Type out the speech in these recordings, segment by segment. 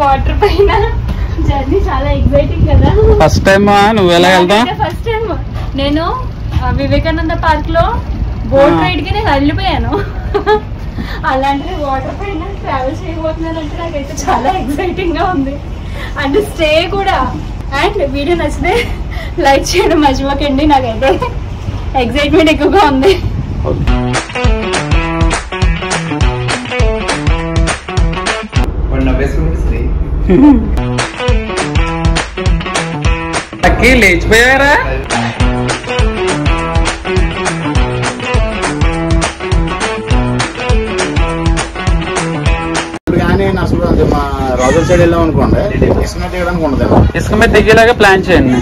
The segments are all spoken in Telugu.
వాటర్ పైన జర్నీ చాలా ఎక్సైటింగ్ కదా ఫస్ట్ టైం నువ్వు ఎలా వెళ్తా ఫస్ట్ టైం నేను ఆ, వివేకానంద పార్క్ లో బోట్ ఆ. రైడ్ కి నేను వెళ్ళిపోయాను అలాంటిది వాటర్ పైన ట్రావెల్ చేయబోతున్నానంటే నాకైతే చాలా ఎక్సైటింగ్ గా ఉంది అండ్ స్టే కూడా అండ్ వీడియో నచ్చితే లైక్ చేయడం మర్చిపోకండి నాకైతే ఎక్సైట్మెంట్ ఎక్కువగా ఉంది వాడు నవ్వేసుకుంటే శ్రీ అక్కి లేచిపోయారా ఇప్పుడు కానీ నేను అసలు అది మా రాజుల సైడ్ వెళ్ళాం అనుకోండి ఇసుక తీయడానికి ఉండదు ఇసుక మీద దిగేలాగా ప్లాన్ చేయండి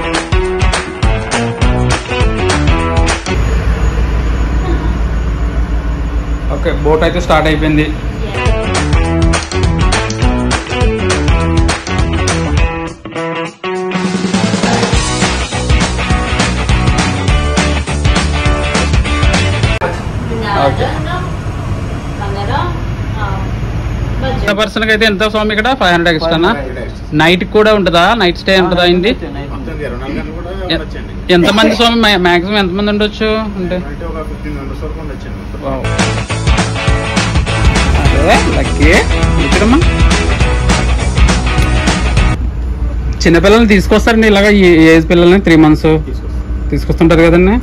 ఓకే బోట్ అయితే స్టార్ట్ అయిపోయింది ఓకే పర్సన్ అయితే ఎంత స్వామి ఇక్కడ ఫైవ్ హండ్రెడ్ ఎక్స్ట్రానా నైట్ కూడా ఉంటుందా నైట్ స్టే ఉంటుందా అయింది మొత్తం ఇరవై నాలుగు గంటలు కూడా ఉండొచ్చండి ఎంత మంది స్వామి మాక్సిమం ఎంత మంది ఉండొచ్చు అంటే అంటే ఒక ఫిఫ్టీన్ మెంబర్స్ వరకు ఉండొచ్చండి వావ్. అరే లక్కీ ఇక్కడమ్మా చిన్నపిల్లల్ని తీసుకొస్తారండి ఇలాగ ఈ ఏజ్ పిల్లల్ని త్రీ మంత్స్ తీసుకొస్తాం తీసుకొస్తుంటారు కదండి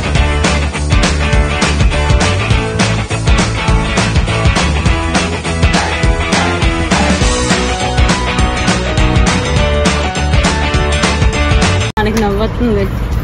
మనకి నవ్వుతుంది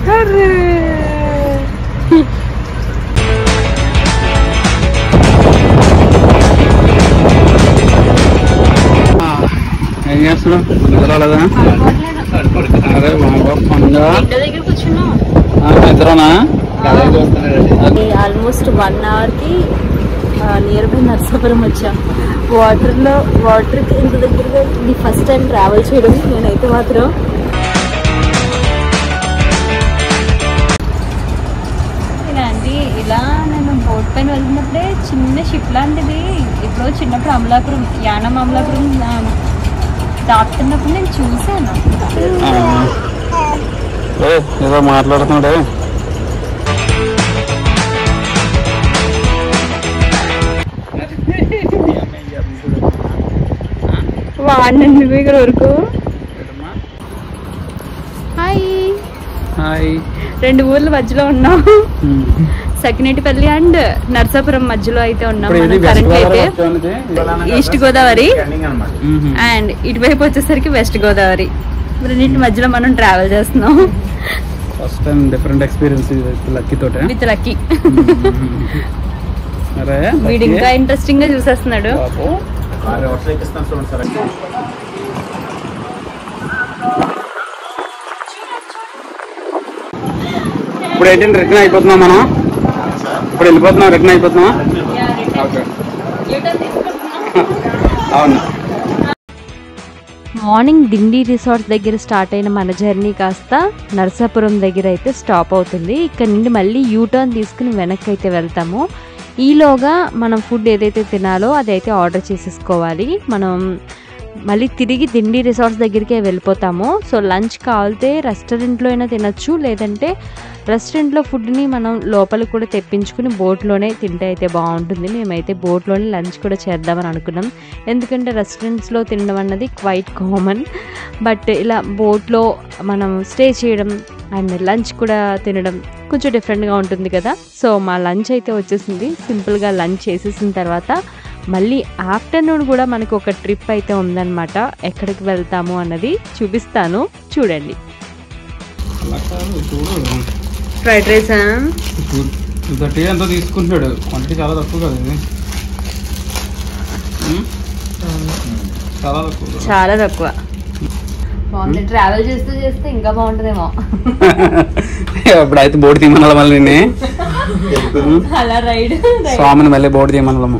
ఏం చేస్తున్నావు నిద్రలేదా అరే బాబా పండుగ ఇంటి దగ్గర కూర్చున్నాం నిద్రనా ఆల్మోస్ట్ వన్ అవర్ కి నియర్ బై నర్సాపురం వచ్చాం వాటర్ లో వాటర్ కి ఇంత దగ్గరగా ఇది ఫస్ట్ టైం ట్రావెల్ చేయడం నేనైతే మాత్రం ఇలాంటి ఇలా నేను బోట్ పైన వెళ్తున్నప్పుడే చిన్న షిప్ లాంటిది ఇప్పుడు చిన్నప్పుడు అమలాపురం యానం అమలాపురం ఆ, దాటుతున్నప్పుడు నేను చూశాను ఏదో మాట్లాడుతున్నాడే వాడినండి నువ్వు ఇక్కడ వరకు హాయ్ హాయ్ రెండు ఊర్ల మధ్యలో ఉన్నాం సకినేటిపల్లి అండ్ నర్సాపురం మధ్యలో అయితే ఉన్నాం ఇప్పుడు ఇది మనం వెస్ట్ కరెంట్ గోదావరి అయితే వస్తుంది. ఈస్ట్ గోదావరి ఎండింగ్ అనమాట అండ్ ఇటువైపు వచ్చేసరికి వెస్ట్ గోదావరి రెండింటి మధ్యలో మనం ట్రావెల్ చేస్తున్నాం first time different experience lucky తోటే విత్ లక్కీ అరే వీడు lucky. ఇంకా ఇంట్రెస్టింగ్ గా చూసేస్తున్నాడు బాబు. ఆరు వర్షాలు ఎక్కిస్తాను చూడండి సార్ ఇప్పుడు ఏంటంటే రిటర్న్ అయిపోతున్నాం మనం ఇప్పుడు వెళ్ళిపోతున్నాం రిటర్న్ అయిపోతున్నాం ఓకే అవును మార్నింగ్ దిండి రిసార్ట్ దగ్గర స్టార్ట్ అయిన మన జర్నీ కాస్త నరసాపురం దగ్గర అయితే స్టాప్ అవుతుంది ఇక్కడ నుండి మళ్ళీ యూటర్న్ తీసుకుని వెనక్కి అయితే వెళ్తాము ఈలోగా మనం ఫుడ్ ఏదైతే తినాలో అదైతే ఆర్డర్ చేసేసుకోవాలి మనం మళ్ళీ తిరిగి దిండి రిసార్ట్స్ దగ్గరికే వెళ్ళిపోతాము సో లంచ్ కావాలితే రెస్టారెంట్లో అయినా తినొచ్చు లేదంటే రెస్టారెంట్లో ఫుడ్ని మనం లోపలికి కూడా తెప్పించుకుని బోట్లోనే తింటే అయితే బాగుంటుంది మేమైతే బోట్లోనే లంచ్ కూడా చేద్దామని అనుకున్నాం ఎందుకంటే రెస్టారెంట్స్లో తినడం అన్నది క్వైట్ కామన్ బట్ ఇలా బోట్లో మనం స్టే చేయడం అండ్ లంచ్ కూడా తినడం కొంచెం డిఫరెంట్గా ఉంటుంది కదా సో మా లంచ్ అయితే వచ్చేసింది సింపుల్గా లంచ్ చేసేసిన తర్వాత మళ్ళీ ఆఫ్టర్నూన్ కూడా మనకు ఒక ట్రిప్ అయితే ఉందన్నమాట ఎక్కడికి వెళ్తాము అన్నది చూపిస్తాను చూడండి అలా కాదు చూడు ఫ్రైడ్ రైస్ టూ థర్టీ ఎంతో తీసుకుంటున్నాడు క్వాంటిటీ చాలా తక్కువ కదా ఇది ఉమ్? చాలా తక్కువ కదా. చాలా తక్కువ బాగుంది ట్రావెల్ చేస్తూ చేస్తే ఇంకా బాగుంటుందేమో ఇప్పుడు అయితే బోర్డు తీయమనాలి మళ్ళీ నిన్నే అలా రైడ్ స్వామిని మళ్ళీ బోర్డు తీయమనాలము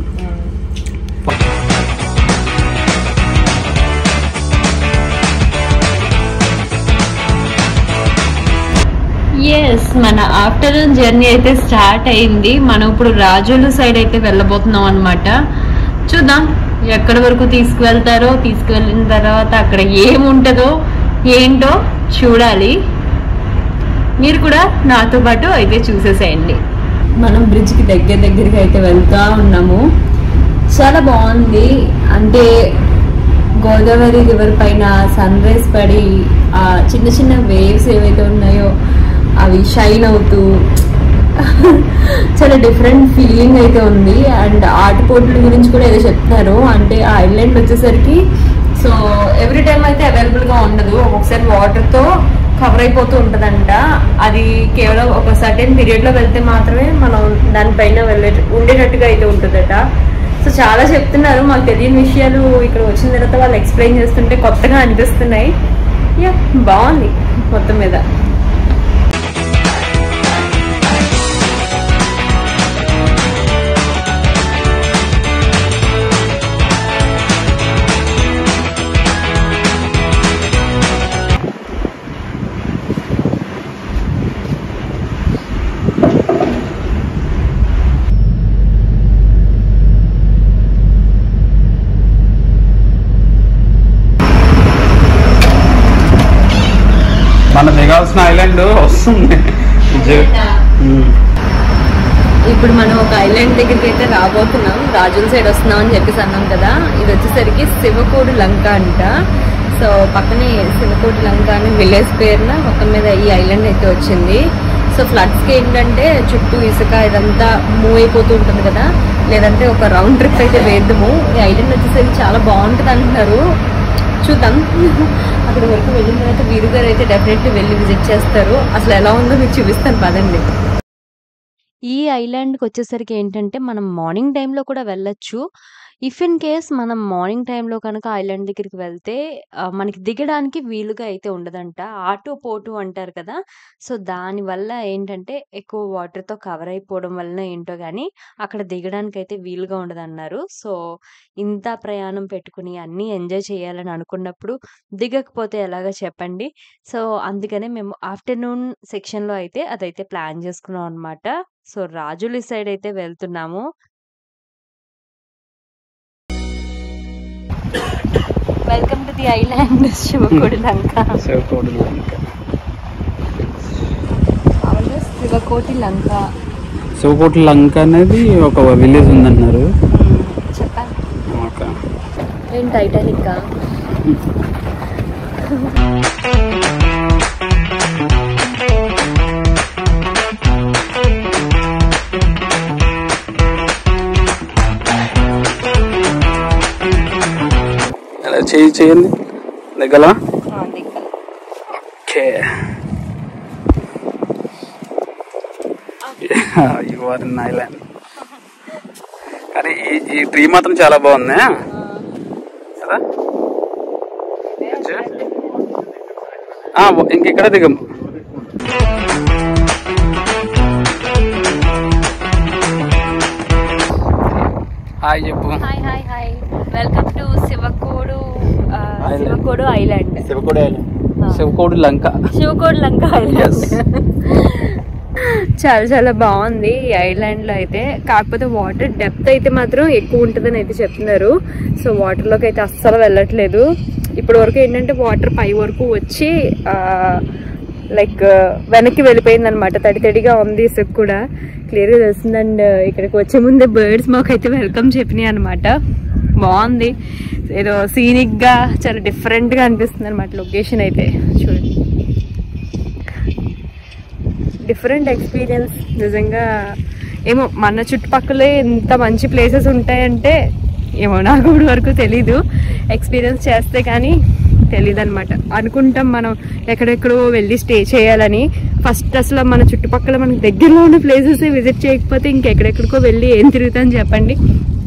ఎస్ మన ఆఫ్టర్నూన్ జర్నీ అయితే స్టార్ట్ అయింది మనం ఇప్పుడు రాజోలు సైడ్ అయితే వెళ్ళబోతున్నాం అనమాట చూద్దాం ఎక్కడి వరకు తీసుకువెళ్తారో తీసుకువెళ్ళిన తర్వాత అక్కడ ఏముంటుందో ఏంటో చూడాలి మీరు కూడా నాతో పాటు అయితే చూసేసేయండి మనం బ్రిడ్జ్కి దగ్గర దగ్గరికి అయితే వెళ్తా ఉన్నాము చాలా బాగుంది అంటే గోదావరి రివర్ పైన సన్ రైజ్ పడి ఆ చిన్న చిన్న వేవ్స్ ఏవైతే ఉన్నాయో అవి షైన్ అవుతూ చాలా డిఫరెంట్ ఫీలింగ్ అయితే ఉంది అండ్ ఆటపోట్ల గురించి కూడా ఏదో చెప్తున్నారు అంటే ఆ ఐలాండ్ వచ్చేసరికి సో ఎవ్రీ టైం అయితే అవైలబుల్గా ఉండదు ఒక్కొక్కసారి వాటర్తో కవర్ అయిపోతూ ఉంటుందంట అది కేవలం ఒక సర్టెన్ పీరియడ్లో వెళ్తే మాత్రమే మనం దానిపైన వెళ్ళే ఉండేటట్టుగా అయితే ఉంటుందట సో చాలా చెప్తున్నారు మాకు తెలియని విషయాలు ఇక్కడ వచ్చిన తర్వాత వాళ్ళు ఎక్స్ప్లెయిన్ చేస్తుంటే కొత్తగా అనిపిస్తున్నాయి యా బాగుంది మొత్తం మీద మన దిగాల్సిన ఐలాండ్ వస్తుంది జ- ఉమ్. ఇప్పుడు మనం ఒక ఐలాండ్ దగ్గరికి అయితే రాబోతున్నాం రాజుల సైడ్ వస్తున్నాం అని చెప్పేసి అన్నాం కదా ఇది వచ్చేసరికి శివకోడు లంక అంట సో పక్కనే శివకోటి లంక అని విలేజ్ పేరున మొత్తం మీద ఈ ఐలాండ్ అయితే వచ్చింది సో ఫ్లడ్స్కి ఏంటంటే చుట్టూ ఇసుక ఇదంతా మూవ్ అయిపోతూ ఉంటుంది కదా లేదంటే ఒక రౌండ్ ట్రిప్ అయితే వేద్దాము ఈ ఐలాండ్ వచ్చేసరికి చాలా బాగుంటుంది అంటున్నారు చూద్దాం అక్కడ వరకు వెళ్ళిన తర్వాత వీరు గారు అయితే డెఫినెట్లీ వెళ్ళి విజిట్ చేస్తారు అసలు ఎలా ఉందో మీకు చూపిస్తాను పదండి ఈ ఐలాండ్కి వచ్చేసరికి ఏంటంటే మనం మార్నింగ్ టైంలో కూడా వెళ్ళొచ్చు ఇఫ్ ఇన్ కేస్ మనం మార్నింగ్ టైంలో కనుక ఐలాండ్ దగ్గరికి వెళ్తే ఆ, మనకి దిగడానికి వీలుగా అయితే ఉండదంట ఆటో పోటు అంటారు కదా సో దానివల్ల ఏంటంటే ఎక్కువ వాటర్తో కవర్ అయిపోవడం వలన ఏంటో కానీ అక్కడ దిగడానికి అయితే వీలుగా ఉండదన్నారు సో ఇంత ప్రయాణం పెట్టుకుని అన్నీ ఎంజాయ్ చేయాలని అనుకున్నప్పుడు దిగకపోతే ఎలాగో చెప్పండి సో అందుకనే మేము ఆఫ్టర్నూన్ సెక్షన్లో అయితే అదైతే ప్లాన్ చేసుకున్నాం అనమాట సో రాజులి సైడ్ అయితే వెళ్తున్నాము welcome to the island Sivakodi Lanka Sivakoti Lanka. Sivakoti Lanka Sivakoti Lanka అనేది ఒక విలేజ్ ఉందన్నారు చెప్పాను ఓకే ఏం టైటానిక్ అలా చేయి చేయండి దగ్గర okay you are in island కానీ ఈ ఈ ట్రీ మాత్రం చాలా బాగుంది కదా ఆ, ఇంక ఇక్కడ దిగం హాయ్ చెప్పు hi hi hi welcome to Sivakodu ah, Island. Sivakodu island Sivakodi island Sivakodi Lanka Sivakodu Lanka Yes. చాలా చాలా బాగుంది ఈ ఐలాండ్ లో అయితే కాకపోతే వాటర్ డెప్త్ అయితే మాత్రం ఎక్కువ ఉంటుందని అయితే చెప్తున్నారు సో వాటర్ లోకి అయితే అస్సలు వెళ్ళట్లేదు ఇప్పటి వరకు ఏంటంటే వాటర్ పై వరకు వచ్చి లైక్ వెనక్కి వెళ్ళిపోయింది అనమాట తడి తడిగా ఉంది ఇసుక కూడా క్లియర్గా తెలుస్తుంది అండ్ ఇక్కడికి వచ్చే ముందే బర్డ్స్ మాకైతే వెల్కమ్ చెప్పినాయి అనమాట బాగుంది ఏదో సీనిక్ గా చాలా డిఫరెంట్ గా అనిపిస్తుంది అనమాట లొకేషన్ అయితే చూడండి డిఫరెంట్ ఎక్స్పీరియన్స్ నిజంగా ఏమో మన చుట్టుపక్కలే ఇంత మంచి ప్లేసెస్ ఉంటాయంటే ఏమో నాకు ఇప్పుడు వరకు తెలీదు ఎక్స్పీరియన్స్ చేస్తే కానీ తెలియదు అనమాట అనుకుంటాం మనం ఎక్కడెక్కడో వెళ్ళి స్టే చేయాలని ఫస్ట్ అసలు మన చుట్టుపక్కల మనకి దగ్గరలో ఉన్న ప్లేసెస్ విజిట్ చేయకపోతే ఇంకెక్కడెక్కడికో వెళ్ళి ఏం తిరుగుతాం చెప్పండి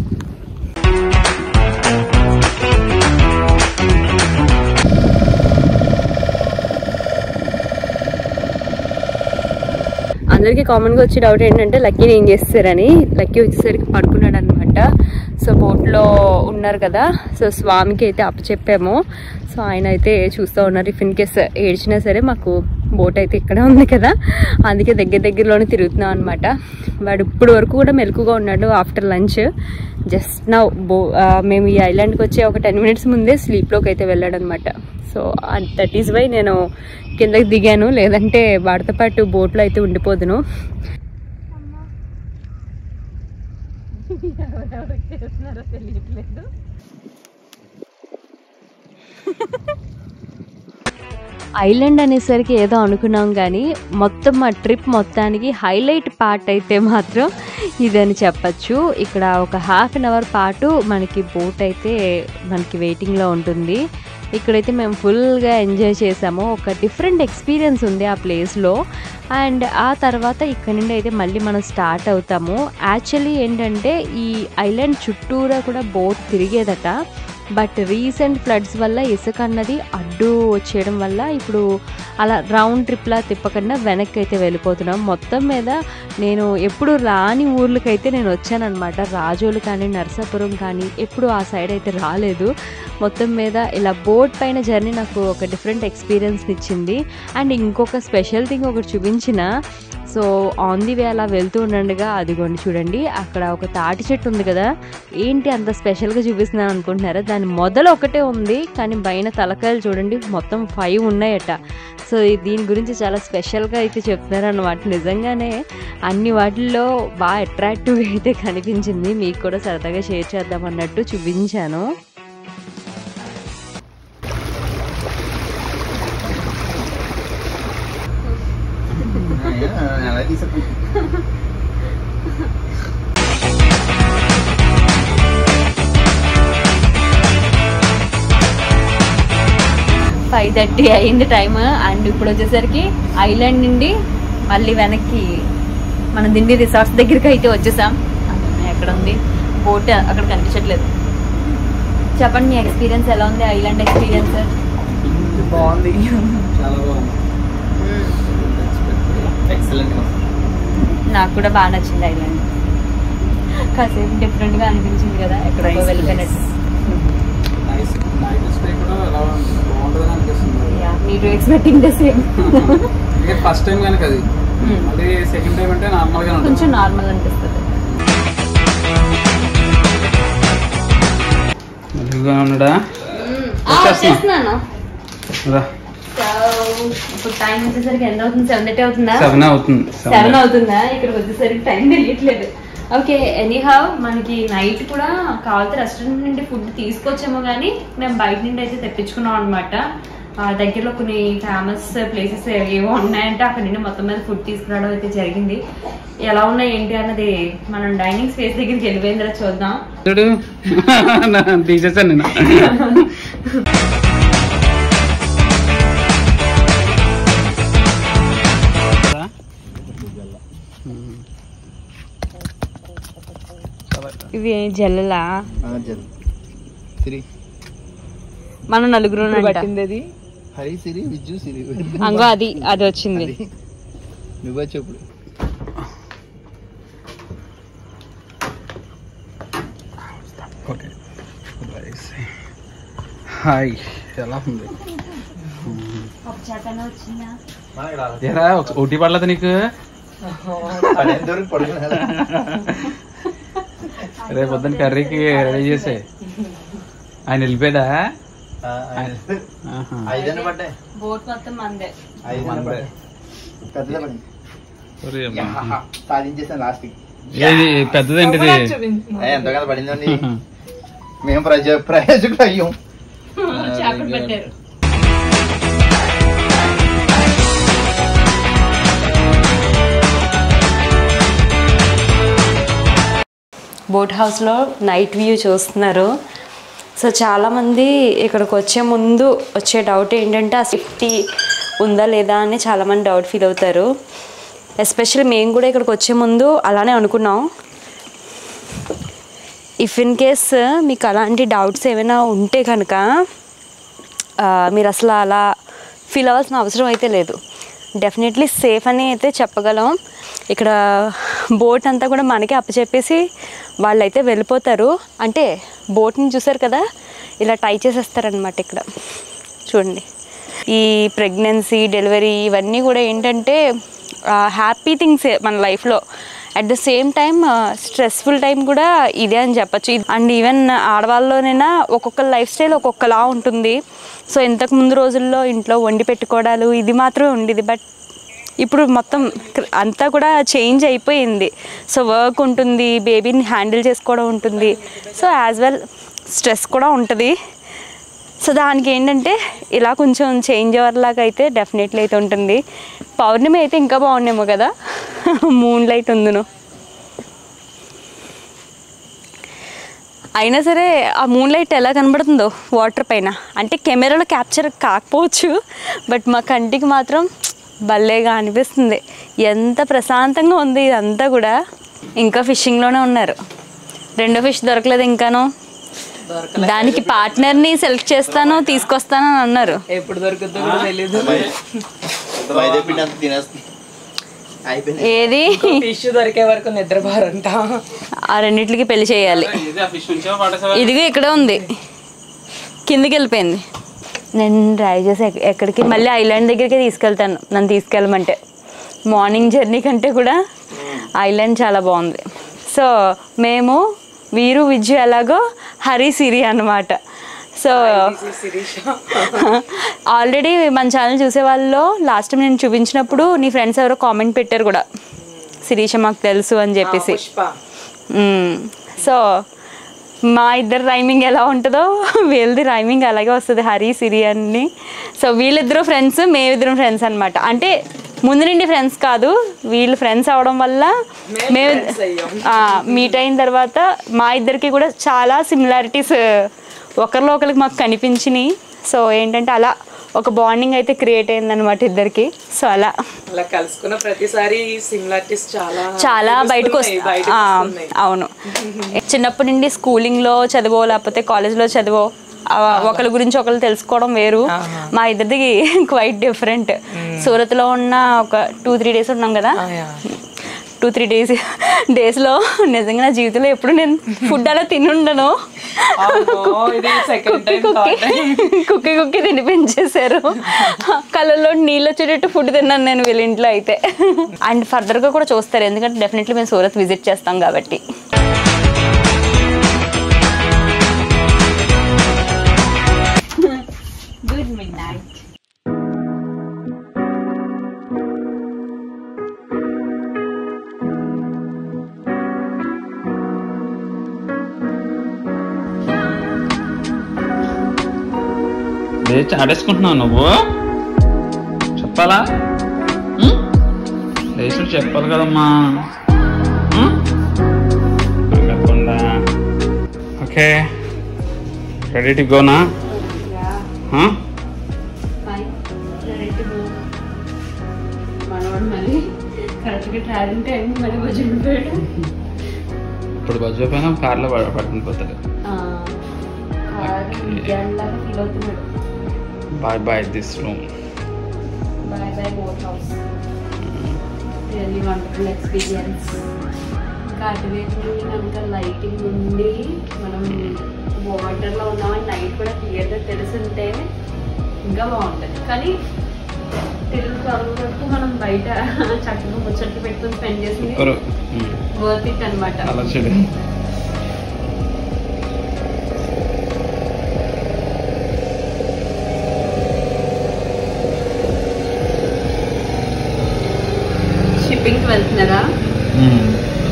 అందరికీ కామన్గా వచ్చే డౌట్ ఏంటంటే లక్కీని ఏం చేస్తారని లక్కీ వచ్చేసరికి పడుకున్నాడు అనమాట సో బోట్లో ఉన్నారు కదా సో స్వామికి అయితే అప్పచెప్పాము సో ఆయన అయితే చూస్తూ ఉన్నారు ఇఫ్ ఇన్ కేస్ ఏడ్చినా సరే మాకు బోట్ అయితే ఇక్కడ ఉంది కదా అందుకే దగ్గర దగ్గరలోనే తిరుగుతున్నాం అనమాట వాడు ఇప్పుడు వరకు కూడా మెలకుగా ఉన్నాడు ఆఫ్టర్ లంచ్ జస్ట్ నౌ బో ఆ, మేము ఈ ఐలాండ్కి వచ్చే ఒక టెన్ మినిట్స్ ముందే స్లీప్లోకి అయితే వెళ్ళాడు అనమాట సో దట్ ఈస్ వై నేను కిందకి దిగాను లేదంటే వాడితో పాటు బోట్లో అయితే ఉండిపోదును ఐలాండ్ అనేసరికి ఏదో అనుకున్నాం కానీ మొత్తం మా ట్రిప్ మొత్తానికి హైలైట్ పార్ట్ అయితే మాత్రం ఇదని చెప్పచ్చు ఇక్కడ ఒక హాఫ్ అన్ అవర్ పాటు మనకి బోట్ అయితే మనకి వెయిటింగ్లో ఉంటుంది ఇక్కడైతే మేము ఫుల్గా ఎంజాయ్ చేసాము ఒక డిఫరెంట్ ఎక్స్పీరియన్స్ ఉంది ఆ ప్లేస్లో అండ్ ఆ తర్వాత ఇక్కడ నుండి అయితే మళ్ళీ మనం స్టార్ట్ అవుతాము యాక్చువల్లీ ఏంటంటే ఈ ఐలాండ్ చుట్టూరా కూడా బోట్ తిరిగేదట బట్ రీసెంట్ ఫ్లడ్స్ వల్ల ఇసుక అన్నది అడ్డు వచ్చేయడం వల్ల ఇప్పుడు అలా రౌండ్ ట్రిప్లా తిప్పకుండా వెనక్కి అయితే వెళ్ళిపోతున్నాం మొత్తం మీద నేను ఎప్పుడు రాని ఊర్లకైతే నేను వచ్చానమాట రాజోలు కానీ నరసాపురం కానీ ఎప్పుడు ఆ సైడ్ అయితే రాలేదు మొత్తం మీద ఇలా బోట్ పైన జర్నీ నాకు ఒక డిఫరెంట్ ఎక్స్పీరియన్స్ ఇచ్చింది అండ్ ఇంకొక స్పెషల్ థింగ్ ఒకటి చూపించిన సో ఆన్ ది వే అలా వెళ్తూ ఉండండిగా అదిగోండి చూడండి అక్కడ ఒక తాటి చెట్టు ఉంది కదా ఏంటి అంత స్పెషల్గా చూపిస్తున్నాను అనుకుంటున్నారా దాని మొదలు ఒకటే ఉంది కానీ పైన తలకాయలు చూడండి మొత్తం ఫైవ్ ఉన్నాయట సో ఈ- దీని గురించి చాలా స్పెషల్గా అయితే చెప్తున్నారు అనమాట నిజంగానే అన్ని వాటిల్లో బాగా అట్రాక్టివ్గా అయితే కనిపించింది మీకు కూడా సరదాగా షేర్ చేద్దాం అన్నట్టు చూపించాను ఎలా తీసుకు ఫైవ్ థర్టీ అయింది టైం అండ్ ఇప్పుడు వచ్చేసరికి ఐలాండ్ నుండి మళ్ళీ వెనక్కి మన దిండి రిసార్ట్స్ దగ్గరికి అయితే వచ్చేసాం ఎక్కడ ఉంది బోట్ అక్కడ కనిపించట్లేదు చెప్పండి మీ ఎక్స్పీరియన్స్ ఎలా ఉంది ఐలాండ్ ఎక్స్పీరియన్స్ బాగుంది చాలా బాగుంది ఎక్సలెంట్ నాకు కూడా బాగా నచ్చింది ఐలాండ్ కాసేపు డిఫరెంట్ గా అనిపించింది కదా ఎక్కడో Nice వెళ్ళిపోయినట్టు నైస్ నైట్ స్టే కూడా ఎలా బాగుంటుందని అనిపిస్తుంది మీరు ఎక్స్పెక్టింగ్ ద సేమ్ అంటే ఫస్ట్ టైం కనుక అది మళ్ళీ సెకండ్ టైం అంటే నార్మల్ గా ఉంటుంది కొంచెం నార్మల్ అనిపిస్తుంది మెల్లిగా ఉన్నాడా వచ్చేస్తున్నా. వచ్చేస్తున్నాను రా ఇప్పుడు టైం వచ్చేసరికి ఎంత అవుతుంది సెవెన్ థర్టీ అవుతుందా సెవెన్ అవుతుంది సెవెన్ అవుతుందా ఇక్కడికి వచ్చేసరికి టైం తెలియట్లేదు ఓకే ఎనీహౌ మనకి నైట్ కూడా కావాలంటే రెస్టారెంట్ నుండి ఫుడ్ తీసుకొచ్చాము కానీ మేము బయట నుండి అయితే తెప్పించుకున్నాం అనమాట దగ్గరలో కొన్ని ఫేమస్ ప్లేసెస్ ఏవో ఉన్నాయంటే అక్కడ నుండి మొత్తం మీద ఫుడ్ తీసుకురావడం అయితే జరిగింది ఎలా ఉన్నాయి ఏంటి అన్నది మనం డైనింగ్ స్పేస్ దగ్గరికి వెళ్ళిపోయిన తర్వాత చూద్దాం చూడు నా- తీసేసాను నేను ఇవి జల్లలా సిరి మనం నలుగురు పట్టింది హరి సిరి విజ్జు సిరి అంగో అది అది వచ్చింది నువ్వే చెప్పు ఓకే హాయ్ ఎలా ఉంది వచ్చిందా ఏరా ఒక- ఒకటి పడలేదు నీకు పడేంతవరకు పడుకున్నా రేపు పొద్దున్న కర్రీకి రెడీ చేసే ఆయన వెళ్ళిపోయాడా ఆహా. ఐదన్న పడ్డాయి బోట్ మొత్తం మందే ఐదన్న మందే. పడ్డాయి పెద్దదే పడింది ఒరే అమ్మా. యాహా, సాధించేసాను లాస్ట్ ఏది పెద్దదేంటిది ఎంతో కదా పడిందండి మేము ప్రజ ప్రయోజకులు అయ్యాం చేపలు పట్టారు బోట్ హౌస్లో నైట్ వ్యూ చూస్తున్నారు సో చాలామంది ఇక్కడికి వచ్చే ముందు వచ్చే డౌట్ ఏంటంటే ఆ సేఫ్టీ ఉందా లేదా అని చాలామంది డౌట్ ఫీల్ అవుతారు ఎస్పెషల్లీ మేము కూడా ఇక్కడికి వచ్చే ముందు అలానే అనుకున్నాం ఇఫ్ ఇన్ కేస్ మీకు అలాంటి డౌట్స్ ఏమైనా ఉంటే కనుక ఆ, మీరు అసలు అలా ఫీల్ అవ్వాల్సిన అవసరం అయితే లేదు డెఫినెట్లీ సేఫ్ అని అయితే చెప్పగలం ఇక్కడ బోట్ అంతా కూడా మనకి అప్పచెప్పేసి వాళ్ళైతే వెళ్ళిపోతారు అంటే బోట్ని చూసారు కదా ఇలా టై చేసేస్తారనమాట ఇక్కడ చూడండి ఈ ప్రెగ్నెన్సీ డెలివరీ ఇవన్నీ కూడా ఏంటంటే హ్యాపీ థింగ్సే మన లైఫ్లో at the same time stressful time కూడా ఇదే అని చెప్పచ్చు అండ్ ఈవెన్ ఆడవాళ్ళలోనైనా ఒక్కొక్క లైఫ్ స్టైల్ ఒక్కొక్కలా ఉంటుంది సో ఇంతకు ముందు రోజుల్లో ఇంట్లో వండి పెట్టుకోవడాలు ఇది మాత్రమే ఉండేది బట్ ఇప్పుడు మొత్తం క్ర- అంతా కూడా చేంజ్ అయిపోయింది సో వర్క్ ఉంటుంది బేబీని హ్యాండిల్ చేసుకోవడం ఉంటుంది సో యాజ్ వెల్ స్ట్రెస్ కూడా ఉంటుంది సో దానికి ఏంటంటే ఇలా కొంచెం చేంజ్ ఓవర్లాగా అయితే డెఫినెట్లీ అయితే ఉంటుంది పౌర్ణమి అయితే ఇంకా బాగుండేమో కదా మూన్ లైట్ ఉందును అయినా సరే ఆ మూన్ లైట్ ఎలా కనబడుతుందో వాటర్ పైన అంటే కెమెరాలో క్యాప్చర్ కాకపోవచ్చు బట్ మా కంటికి మాత్రం భలేగా అనిపిస్తుంది ఎంత ప్రశాంతంగా ఉంది ఇదంతా కూడా ఇంకా ఫిషింగ్లోనే ఉన్నారు రెండో ఫిష్ దొరకలేదు ఇంకాను దానికి పార్ట్నర్ని సెలెక్ట్ చేస్తాను తీసుకొస్తాను అని అన్నారు ఎప్పుడు దొరుకుతుందో కూడా తెలీదు మైదా పిండి అంత తినేస్తుంది ఏది ఫిష్ దొరికే వరకు నిద్రపోరంట ఆ రెండిట్లకి పెళ్లి చేయాలి ఇది ఆ ఫిష్ ఉంచావా పడేసావా ఇదిగో ఇక్కడే ఉంది కిందికి వెళ్ళిపోయింది నేను డ్రైవ్ చేసి ఎక్- ఎక్కడికి మళ్ళీ ఐలాండ్ దగ్గరికి తీసుకెళ్తాను నన్ను తీసుకెళ్ళమంటే మార్నింగ్ జర్నీ కంటే కూడా ఐలాండ్ చాలా బాగుంది సో మేము వీరు విజ్జు ఎలాగో హరి సిరి అన్నమాట సో శిరీష ఆల్రెడీ మన ఛానల్ చూసే వాళ్ళలో లాస్ట్ టైం నేను చూపించినప్పుడు నీ ఫ్రెండ్స్ ఎవరో కామెంట్ పెట్టారు కూడా శిరీష మాకు తెలుసు అని చెప్పేసి పుష్ప మ్మ్. సో మా ఇద్దరు రైమింగ్ ఎలా ఉంటుందో వీళ్ళది రైమింగ్ అలాగే వస్తుంది హరి సిరి అని సో వీళ్ళిద్దరూ ఫ్రెండ్స్ మేమిద్దరం ఫ్రెండ్స్ అనమాట అంటే ముందు నుండి ఫ్రెండ్స్ కాదు వీళ్ళు ఫ్రెండ్స్ అవడం వల్ల మేము మేము friends అయ్యాం. మీట్ అయిన తర్వాత మా ఇద్దరికి కూడా చాలా సిమిలారిటీస్ ఒకరిలో ఒకరికి మాకు కనిపించినాయి సో ఏంటంటే అలా ఒక బాండింగ్ అయితే క్రియేట్ అయిందనమాట ఇద్దరికి సో అలా అలా కలుసుకున్న ప్రతిసారి సిమిలారిటీస్ చాలా చాలా బయటకు తెలుస్తున్నాయి, బయటకు వస్తాయి వస్తున్నాయి. అవును చిన్నప్పటి నుండి స్కూలింగ్లో చదివో లేకపోతే కాలేజ్లో చదివో ఆ, ఒకరి గురించి ఒకరు తెలుసుకోవడం వేరు మా ఇద్దరిది క్వైట్ డిఫరెంట్ సూరత్లో ఉన్న ఒక టూ త్రీ డేస్ ఉన్నాం కదా ఆ, యా. టూ త్రీ డేస్ డేస్లో నిజంగా నా జీవితంలో ఎప్పుడు నేను ఫుడ్ అలా తినుండను అమ్మో, ఇది సెకండ్ టైం కుక్కి కుక్కి కుక్కి తినిపించేశారు కళ్ళల్లో నీళ్ళు వచ్చేటట్టు ఫుడ్ తిన్నాను నేను వీళ్ళ ఇంట్లో అయితే అండ్ ఫర్దర్గా కూడా చూస్తారు ఎందుకంటే డెఫినెట్లీ మేము సూరత్ విజిట్ చేస్తాం కాబట్టి గుడ్ మిడ్ నైట్ లేచి ఆడేసుకుంటున్నావు నువ్వు చెప్పాలా ఉం? లేచి చెప్పాలి కదమ్మా ఉం? చెప్పకుండా ఓకే రెడీ టు గోనా మనవాడు మళ్ళీ కరెక్ట్గా ట్రావెలింగ్ టైం మళ్ళీ వచ్చిపోయాడు ఇప్పుడు బజ్జో పైన కార్లో పడ పడుతుంది కొత్తగా లాగా ఫీల్ అవుతున్నాడు bye bye this room bye bye boat house really wonderful experience ఇంకా అటువైపు కనుక లైటింగ్ ఉండి మనం వాటర్లో ఉన్నామని నైట్ కూడా క్లియర్గా తెలుసుంటే ఇంకా బాగుంటుంది కానీ తెలుగు వరకు మనం బయట చక్కగా ముచ్చట్లు పెట్టుకొని స్పెండ్ చేసింది ఎవరు ఉం. వర్త్ ఇట్ అనమాట అలా చూడు షిప్పింగ్కి వెళ్తున్నారా ఉం.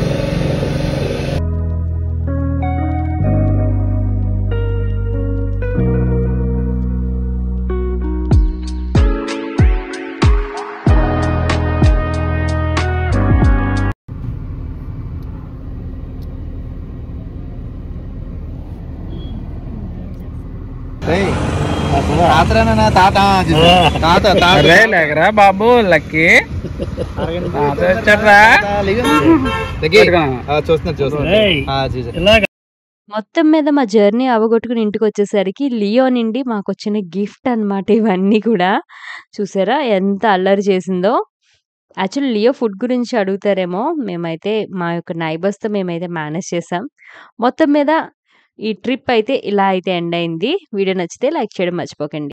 అరే లేకరా బాబు లక్కీ తాత వచ్చాడ్రా చూస్తున్నారు చూస్తున్నారు మొత్తం మీద మా జర్నీ అవగొట్టుకుని ఇంటికి వచ్చేసరికి లియో నుండి మాకు వచ్చిన గిఫ్ట్ అన్నమాట ఇవన్నీ కూడా చూసారా ఎంత అల్లరి చేసిందో యాక్చువల్లీ లియో ఫుడ్ గురించి అడుగుతారేమో మేమైతే మా యొక్క నైబర్స్తో మేమైతే మేనేజ్ చేసాం మొత్తం మీద ఈ ట్రిప్ అయితే ఇలా అయితే ఎండ్ అయింది వీడియో నచ్చితే లైక్ చేయడం మర్చిపోకండి